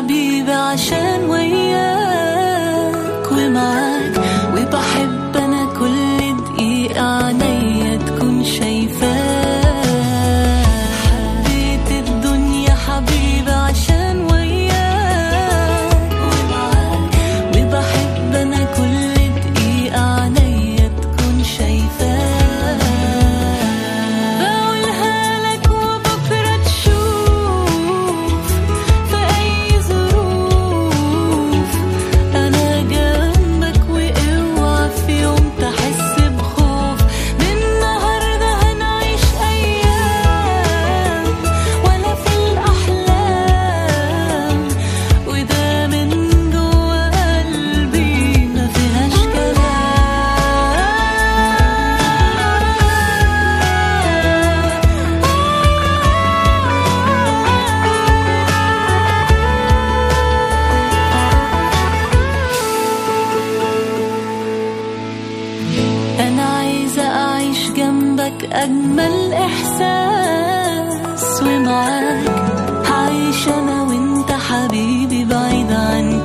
حبيبي عشان وياك ومعاك وبحب انا كل دقيقة عينيا تكون شايفاك حبيت الدنيا حبيبي عشان وياك ومعاك وبحب انا كل دقيقة عينيا تكون شايفاك بقولها لك وبكرة تشوف في أي ظروف أنا جنبك واوعى في يوم تحس بخوف من النهاردة هنعيش أيام ولا في الأحلام وده من جوا قلبي ما فيهاش أنا عايزة أعيش جنبك أجمل إحساس ومعاك هعيش أنا وأنت حبيبي بعيد عني